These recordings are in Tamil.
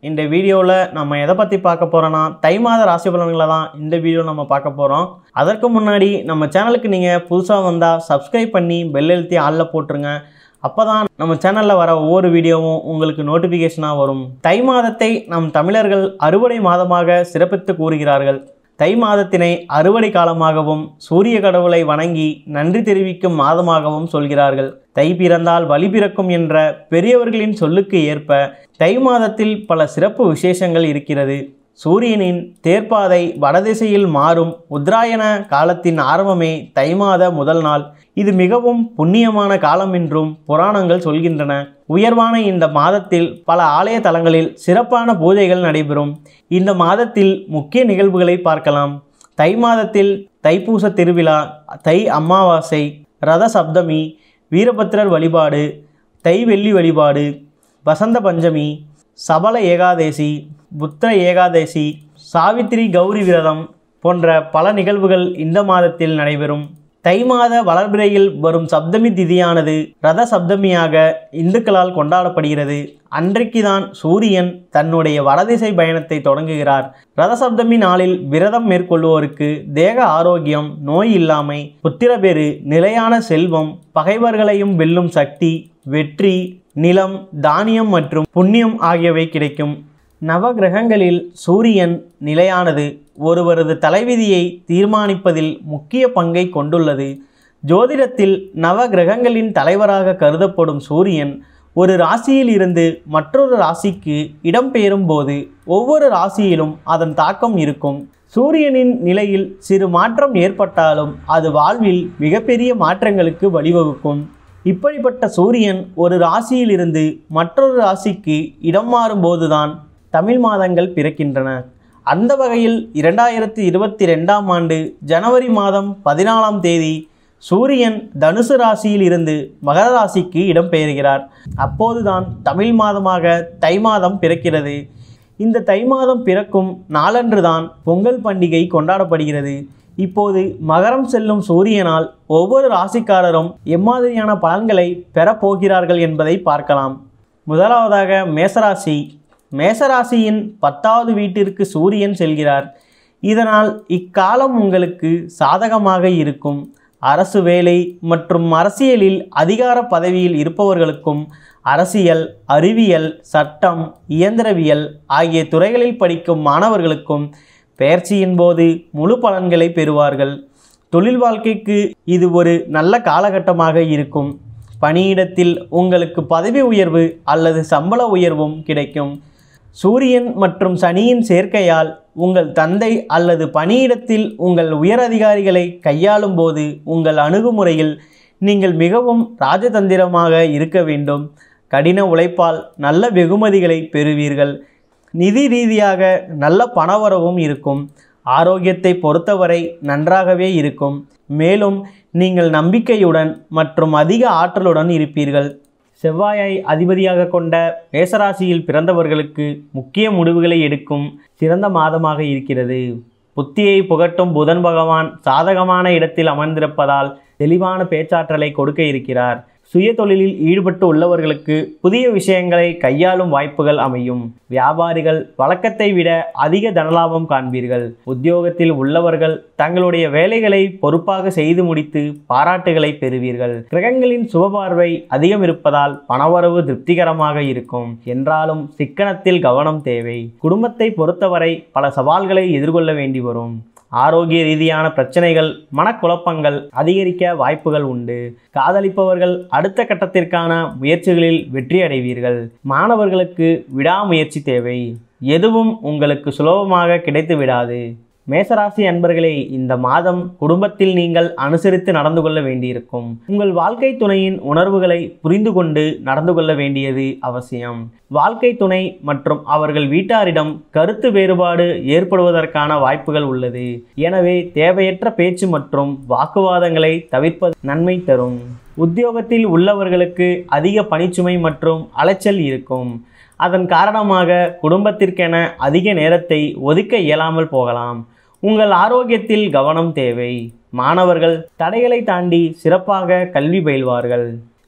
இந்த வீடியோவில் நம்ம எதை பற்றி பார்க்க போகிறோன்னா தை மாத ராசி பலன்களை தான் இந்த வீடியோ நம்ம பார்க்க போகிறோம் அதற்கு முன்னாடி நம்ம சேனலுக்கு நீங்கள் புதுசாக வந்தால் சப்ஸ்கிரைப் பண்ணி பெல் எழுத்தி ஆளில் போட்டுருங்க அப்போ தான் நம்ம சேனலில் வர ஒவ்வொரு வீடியோவும் உங்களுக்கு நோட்டிஃபிகேஷனாக வரும் தை மாதத்தை நம் தமிழர்கள் அறுவடை மாதமாக சிறப்பித்து கூறுகிறார்கள் தை மாதத்தினை அறுவடை காலமாகவும் சூரிய கடவுளை வணங்கி நன்றி தெரிவிக்கும் மாதமாகவும் சொல்கிறார்கள் தை பிறந்தால் வழி பிறக்கும் என்ற பெரியவர்களின் சொல்லுக்கு ஏற்ப தை மாதத்தில் பல சிறப்பு விசேஷங்கள் இருக்கிறது சூரியனின் தேர்ப்பாதை வடதிசையில் மாறும் உத்தராயண காலத்தின் ஆரம்பமே தை மாத முதல் நாள் இது மிகவும் புண்ணியமான காலம் என்றும் புராணங்கள் சொல்கின்றன உயர்வான இந்த மாதத்தில் பல ஆலய தலங்களில் சிறப்பான பூஜைகள் நடைபெறும் இந்த மாதத்தில் முக்கிய நிகழ்வுகளை பார்க்கலாம் தை மாதத்தில் தைப்பூச திருவிழா தை அமாவாசை ரத சப்தமி வீரபத்திரர் வழிபாடு தை வெள்ளி வழிபாடு வசந்த பஞ்சமி சபல ஏகாதேசி புத்திர ஏகாதேசி சாவித்திரி கௌரி விரதம் போன்ற பல நிகழ்வுகள் இந்த மாதத்தில் நடைபெறும் தை மாத வளர்பிறையில் வரும் சப்தமி திதியானது ரத சப்தமியாக இந்துக்களால் கொண்டாடப்படுகிறது அன்றைக்குதான் சூரியன் தன்னுடைய வடதிசை பயணத்தை தொடங்குகிறார் ரத சப்தமி நாளில் விரதம் மேற்கொள்வோருக்கு தேக ஆரோக்கியம் நோய் இல்லாமை புத்திரபேறு நிலையான செல்வம் பகைவர்களையும் வெல்லும் சக்தி வெற்றி நிலம் தானியம் மற்றும் புண்ணியம் ஆகியவை கிடைக்கும் நவகிரகங்களில் சூரியன் நிலையானது ஒருவரது தலைவிதியை தீர்மானிப்பதில் முக்கிய பங்கை கொண்டுள்ளது ஜோதிடத்தில் நவகிரகங்களின் தலைவராக கருதப்படும் சூரியன் ஒரு ராசியில் இருந்து மற்றொரு ராசிக்கு இடம்பெயரும் போது ஒவ்வொரு ராசியிலும் அதன் தாக்கம் இருக்கும் சூரியனின் நிலையில் சிறு மாற்றம் ஏற்பட்டாலும் அது வாழ்வில் மிகப்பெரிய மாற்றங்களுக்கு வழிவகுக்கும் இப்படிப்பட்ட சூரியன் ஒரு ராசியிலிருந்து மற்றொரு ராசிக்கு இடம் மாறும்போதுதான் தமிழ் மாதங்கள் பிறக்கின்றன அந்த வகையில் இரண்டாயிரத்தி இருபத்தி ரெண்டாம் ஆண்டு ஜனவரி மாதம் பதினாலாம் தேதி சூரியன் தனுசு ராசியில் இருந்து மகர ராசிக்கு இடம்பெயர்கிறார் அப்போதுதான் தமிழ் மாதமாக தை மாதம் பிறக்கிறது இந்த தை மாதம் பிறக்கும் நாளன்றுதான் பொங்கல் பண்டிகை கொண்டாடப்படுகிறது இப்போது மகரம் செல்லும் சூரியனால் ஒவ்வொரு ராசிக்காரரும் எம்மாதிரியான பலன்களை பெறப்போகிறார்கள் என்பதை பார்க்கலாம் முதலாவதாக மேசராசி மேசராசியின் பத்தாவது வீட்டிற்கு சூரியன் செல்கிறார் இதனால் இக்காலம் உங்களுக்கு சாதகமாக இருக்கும் அரசு வேலை மற்றும் அரசியலில் அதிகார பதவியில் இருப்பவர்களுக்கும் அரசியல் அறிவியல் சட்டம் இயந்திரவியல் ஆகிய துறைகளில் படிக்கும் மாணவர்களுக்கும் பெயர்ச்சியின் போது முழு பலன்களை பெறுவார்கள் தொழில் வாழ்க்கைக்கு இது ஒரு நல்ல காலகட்டமாக இருக்கும் பணியிடத்தில் உங்களுக்கு பதவி உயர்வு அல்லது சம்பள உயர்வும் கிடைக்கும் சூரியன் மற்றும் சனியின் சேர்க்கையால் உங்கள் தந்தை அல்லது பணியிடத்தில் உங்கள் உயரதிகாரிகளை கையாளும் போது உங்கள் அணுகுமுறையில் நீங்கள் மிகவும் ராஜதந்திரமாக இருக்க வேண்டும் கடின உழைப்பால் நல்ல வெகுமதிகளை பெறுவீர்கள் நிதி ரீதியாக நல்ல பணவரவும் இருக்கும் ஆரோக்கியத்தை பொறுத்தவரை நன்றாகவே இருக்கும் மேலும் நீங்கள் நம்பிக்கையுடன் மற்றும் அதிக ஆற்றலுடன் இருப்பீர்கள் செவ்வாயை அதிபதியாக கொண்ட மேசராசியில் பிறந்தவர்களுக்கு முக்கிய முடிவுகளை எடுக்கும் சிறந்த மாதமாக இருக்கிறது புத்தியை புகட்டும் புதன் பகவான் சாதகமான இடத்தில் அமர்ந்திருப்பதால் தெளிவான பேச்சாற்றலை கொடுக்க இருக்கிறார் சுய தொழிலில் ஈடுபட்டு உள்ளவர்களுக்கு புதிய விஷயங்களை கையாளும் வாய்ப்புகள் அமையும் வியாபாரிகள் வழக்கத்தை விட அதிக தனலாபம் காண்பீர்கள் உத்தியோகத்தில் உள்ளவர்கள் தங்களுடைய வேலைகளை பொறுப்பாக செய்து முடித்து பாராட்டுகளை பெறுவீர்கள் கிரகங்களின் சுபபார்வை அதிகம் இருப்பதால் பணவரவு திருப்திகரமாக இருக்கும் என்றாலும் சிக்கனத்தில் கவனம் தேவை குடும்பத்தை பொறுத்தவரை பல சவால்களை எதிர்கொள்ள வேண்டி வரும் ஆரோக்கிய ரீதியான பிரச்சனைகள் மனக்குழப்பங்கள் அதிகரிக்க வாய்ப்புகள் உண்டு காதலிப்பவர்கள் அடுத்த கட்டத்திற்கான முயற்சிகளில் வெற்றி அடைவீர்கள் மாணவர்களுக்கு விடாமுயற்சி தேவை எதுவும் உங்களுக்கு சுலபமாக கிடைத்து விடாது மேசராசி அன்பர்களே இந்த மாதம் குடும்பத்தில் நீங்கள் அனுசரித்து நடந்து கொள்ள வேண்டியிருக்கும் உங்கள் வாழ்க்கை துணையின் உணர்வுகளை புரிந்து கொண்டு நடந்து கொள்ள வேண்டியது அவசியம் வாழ்க்கை துணை மற்றும் அவர்கள் வீட்டாரிடம் கருத்து வேறுபாடு ஏற்படுவதற்கான வாய்ப்புகள் உள்ளது எனவே தேவையற்ற பேச்சு மற்றும் வாக்குவாதங்களை தவிர்ப்பது நன்மை தரும் உத்தியோகத்தில் உள்ளவர்களுக்கு அதிக பணிச்சுமை மற்றும் அலைச்சல் இருக்கும் அதன் காரணமாக குடும்பத்திற்கென அதிக நேரத்தை ஒதுக்க இயலாமல் போகலாம் உங்கள் ஆரோக்கியத்தில் கவனம் தேவை மாணவர்கள் தடைகளை தாண்டி சிறப்பாக கல்வி பயில்வார்கள்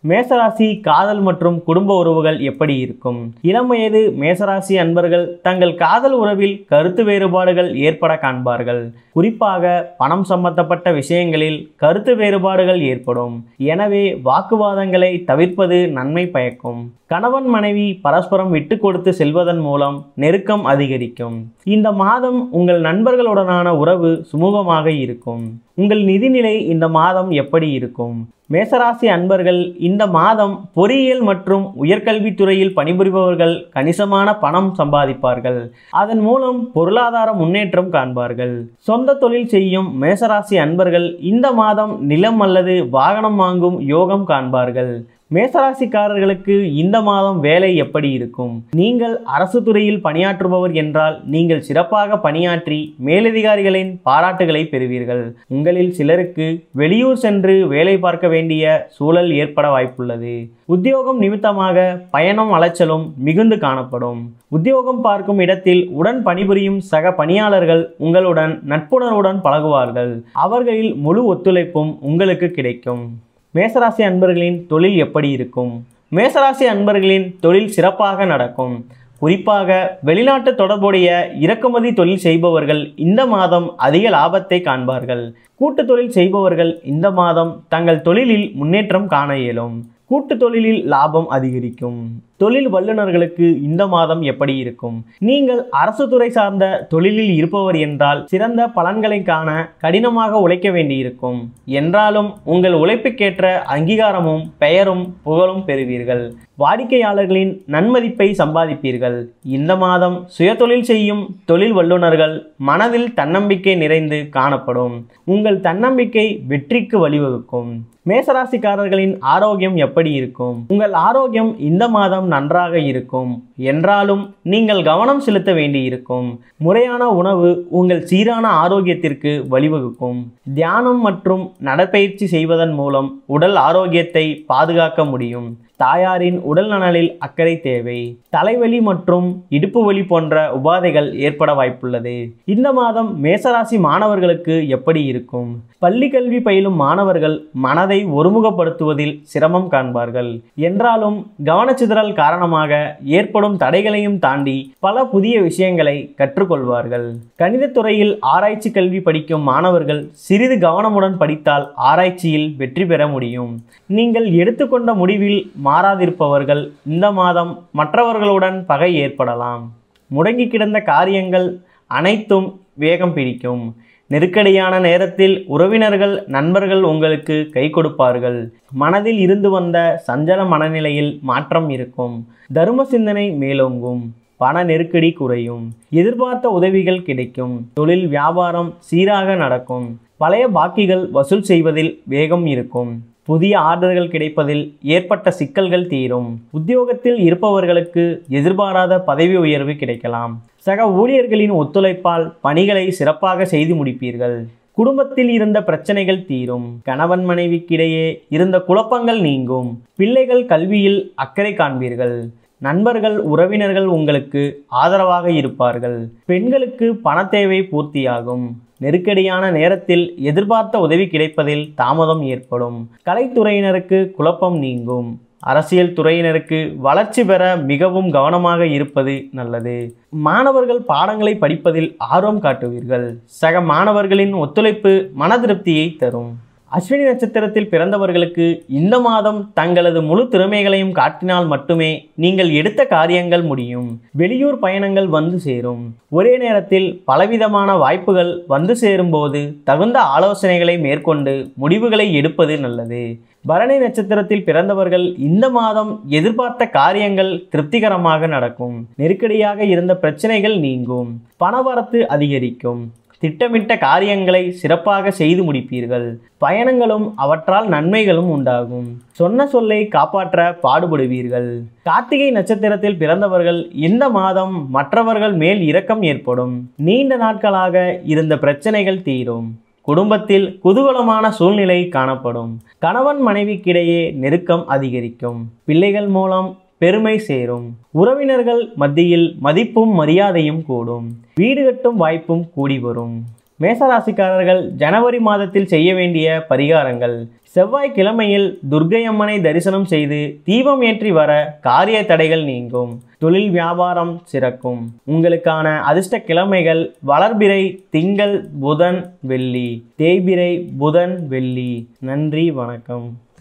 மேசராசி காதல் மற்றும் குடும்ப உறவுகள் எப்படி இருக்கும் இளம் வயது மேசராசி அன்பர்கள் தங்கள் காதல் உறவில் கருத்து வேறுபாடுகள் ஏற்பட காண்பார்கள் குறிப்பாக பணம் சம்பந்தப்பட்ட விஷயங்களில் கருத்து வேறுபாடுகள் ஏற்படும் எனவே வாக்குவாதங்களை தவிர்ப்பது நன்மை பயக்கும் கணவன் மனைவி பரஸ்பரம் விட்டு கொடுத்து செல்வதன் மூலம் நெருக்கம் அதிகரிக்கும் இந்த மாதம் உங்கள் நண்பர்களுடனான உறவு சுமூகமாக இருக்கும் உங்கள் நிதிநிலை இந்த மாதம் எப்படி இருக்கும் மேசராசி அன்பர்கள் இந்த மாதம் பொறியியல் மற்றும் உயர்கல்வித்துறையில் பணிபுரிபவர்கள் கணிசமான பணம் சம்பாதிப்பார்கள் அதன் மூலம் பொருளாதார முன்னேற்றம் காண்பார்கள் சொந்த தொழில் செய்யும் மேசராசி அன்பர்கள் இந்த மாதம் நிலம் அல்லது வாகனம் வாங்கும் யோகம் காண்பார்கள் மேசராசிக்காரர்களுக்கு இந்த மாதம் வேலை எப்படி இருக்கும் நீங்கள் அரசு துறையில் பணியாற்றுபவர் என்றால் நீங்கள் சிறப்பாக பணியாற்றி மேலதிகாரிகளின் பாராட்டுகளை பெறுவீர்கள் உங்களில் சிலருக்கு வெளியூர் சென்று வேலை பார்க்க வேண்டிய சூழல் ஏற்பட வாய்ப்புள்ளது உத்தியோகம் நிமித்தமாக பயணம் அலைச்சலும் மிகுந்து காணப்படும் உத்தியோகம் பார்க்கும் இடத்தில் உடன் பணிபுரியும் சக பணியாளர்கள் உங்களுடன் நட்புணர்வுடன் பழகுவார்கள் அவர்களில் முழு ஒத்துழைப்பும் உங்களுக்கு கிடைக்கும் மேசராசி அன்பர்களின் தொழில் எப்படி இருக்கும் மேசராசி அன்பர்களின் தொழில் சிறப்பாக நடக்கும் குறிப்பாக வெளிநாட்டு தொடர்புடைய இறக்குமதி தொழில் செய்பவர்கள் இந்த மாதம் அதிக லாபத்தை காண்பார்கள் கூட்டு தொழில் செய்பவர்கள் இந்த மாதம் தங்கள் தொழிலில் முன்னேற்றம் காண இயலும் கூட்டு தொழிலில் லாபம் அதிகரிக்கும் தொழில் வல்லுநர்களுக்கு இந்த மாதம் எப்படி இருக்கும் நீங்கள் அரசு துறை சார்ந்த தொழிலில் இருப்பவர் என்றால் சிறந்த பலன்களை காண கடினமாக உழைக்க வேண்டியிருக்கும் என்றாலும் உங்கள் உழைப்புக்கேற்ற அங்கீகாரமும் பெயரும் புகழும் பெறுவீர்கள் வாடிக்கையாளர்களின் நன்மதிப்பை சம்பாதிப்பீர்கள் இந்த மாதம் சுயதொழில் செய்யும் தொழில் வல்லுநர்கள் மனதில் தன்னம்பிக்கை நிறைந்து காணப்படும் உங்கள் தன்னம்பிக்கை வெற்றிக்கு வழிவகுக்கும் மேசராசிக்காரர்களின் ஆரோக்கியம் எப்படி இருக்கும் உங்கள் ஆரோக்கியம் இந்த மாதம் நன்றாக இருக்கும் என்றாலும் நீங்கள் கவனம் செலுத்த வேண்டியிருக்கும் முறையான உணவு உங்கள் சீரான ஆரோக்கியத்திற்கு வழிவகுக்கும் தியானம் மற்றும் நடைப்பயிற்சி செய்வதன் மூலம் உடல் ஆரோக்கியத்தை பாதுகாக்க முடியும் தாயாரின் உடல் நலனில் அக்கறை தேவை தலைவலி மற்றும் இடுப்பு வலி போன்ற உபாதைகள் ஏற்பட வாய்ப்புள்ளது இந்த மாதம் மேசராசி மாணவர்களுக்கு எப்படி இருக்கும் பள்ளி கல்வி பயிலும் மாணவர்கள் மனதை ஒருமுகப்படுத்துவதில் சிரமம் காண்பார்கள் என்றாலும் கவனச்சிதறல் காரணமாக ஏற்படும் தடைகளையும் தாண்டி பல புதிய விஷயங்களை கற்றுக்கொள்வார்கள் கணிதத் துறையில் ஆராய்ச்சி கல்வி படிக்கும் மாணவர்கள் சிறிது கவனமுடன் படித்தால் ஆராய்ச்சியில் வெற்றி பெற முடியும் நீங்கள் எடுத்துக்கொண்ட முடிவில் மாறாதிருப்பவர்கள் இந்த மாதம் மற்றவர்களுடன் பகை ஏற்படலாம் முடங்கி கிடந்த காரியங்கள் அனைத்தும் வேகம் பிடிக்கும் நெருக்கடியான நேரத்தில் உறவினர்கள் நண்பர்கள் உங்களுக்கு கை கொடுப்பார்கள் மனதில் இருந்து வந்த சஞ்சல மனநிலையில் மாற்றம் இருக்கும் தர்ம சிந்தனை மேலோங்கும் பண நெருக்கடி குறையும் எதிர்பார்த்த உதவிகள் கிடைக்கும் தொழில் வியாபாரம் சீராக நடக்கும் பழைய பாக்கிகள் வசூல் செய்வதில் வேகம் இருக்கும் புதிய ஆர்டர்கள் கிடைப்பதில் ஏற்பட்ட சிக்கல்கள் தீரும் உத்தியோகத்தில் இருப்பவர்களுக்கு எதிர்பாராத பதவி உயர்வு கிடைக்கலாம் சக ஊழியர்களின் ஒத்துழைப்பால் பணிகளை சிறப்பாக செய்து முடிப்பீர்கள் குடும்பத்தில் இருந்த பிரச்சனைகள் தீரும் கணவன் மனைவிக்கிடையே இருந்த குழப்பங்கள் நீங்கும் பிள்ளைகள் கல்வியில் அக்கறை காண்பீர்கள் நண்பர்கள் உறவினர்கள் உங்களுக்கு ஆதரவாக இருப்பார்கள் பெண்களுக்கு பண தேவை பூர்த்தியாகும் நெருக்கடியான நேரத்தில் எதிர்பார்த்த உதவி கிடைப்பதில் தாமதம் ஏற்படும் கலைத்துறையினருக்கு குழப்பம் நீங்கும் அரசியல் துறையினருக்கு வளர்ச்சி பெற மிகவும் கவனமாக இருப்பது நல்லது மாணவர்கள் பாடங்களை படிப்பதில் ஆர்வம் காட்டுவீர்கள் சக மாணவர்களின் ஒத்துழைப்பு மன திருப்தியை தரும் அஸ்வினி நட்சத்திரத்தில் பிறந்தவர்களுக்கு இந்த மாதம் தங்களது முழு திறமைகளையும் காட்டினால் மட்டுமே நீங்கள் எடுத்த காரியங்கள் முடியும் வெளியூர் பயணங்கள் வந்து சேரும் ஒரே நேரத்தில் பலவிதமான வாய்ப்புகள் வந்து சேரும்போது தகுந்த ஆலோசனைகளை மேற்கொண்டு முடிவுகளை எடுப்பது நல்லது பரணி நட்சத்திரத்தில் பிறந்தவர்கள் இந்த மாதம் எதிர்பார்த்த காரியங்கள் திருப்திகரமாக நடக்கும் நெருக்கடியாக இருந்த பிரச்சனைகள் நீங்கும் பணவரத்து அதிகரிக்கும் திட்டமிட்ட காரியங்களை சிறப்பாக செய்து முடிப்பீர்கள் பயணங்களும் அவற்றால் நன்மைகளும் உண்டாகும் சொன்ன சொல்லை காப்பாற்ற பாடுபடுவீர்கள் கார்த்திகை நட்சத்திரத்தில் பிறந்தவர்கள் இந்த மாதம் மற்றவர்கள் மேல் இரக்கம் ஏற்படும் நீண்ட நாட்களாக இருந்த பிரச்சனைகள் தீரும் குடும்பத்தில் குதூகலமான சூழ்நிலை காணப்படும் கணவன் மனைவிக்கிடையே நெருக்கம் அதிகரிக்கும் பிள்ளைகள் மூலம் பெருமை சேரும் உறவினர்கள் மத்தியில் மதிப்பும் மரியாதையும் கூடும் வீடு கட்டும் வாய்ப்பும் கூடி வரும் மேசராசிக்காரர்கள் ஜனவரி மாதத்தில் செய்ய வேண்டிய பரிகாரங்கள் செவ்வாய்க்கிழமையில் துர்க்கை அம்மனை தரிசனம் செய்து தீபம் ஏற்றி வர காரிய தடைகள் நீங்கும் தொழில் வியாபாரம் சிறக்கும் உங்களுக்கான அதிர்ஷ்ட கிழமைகள் வளர்பிறை திங்கள் புதன் வெள்ளி தேய்பிறை புதன் வெள்ளி நன்றி வணக்கம்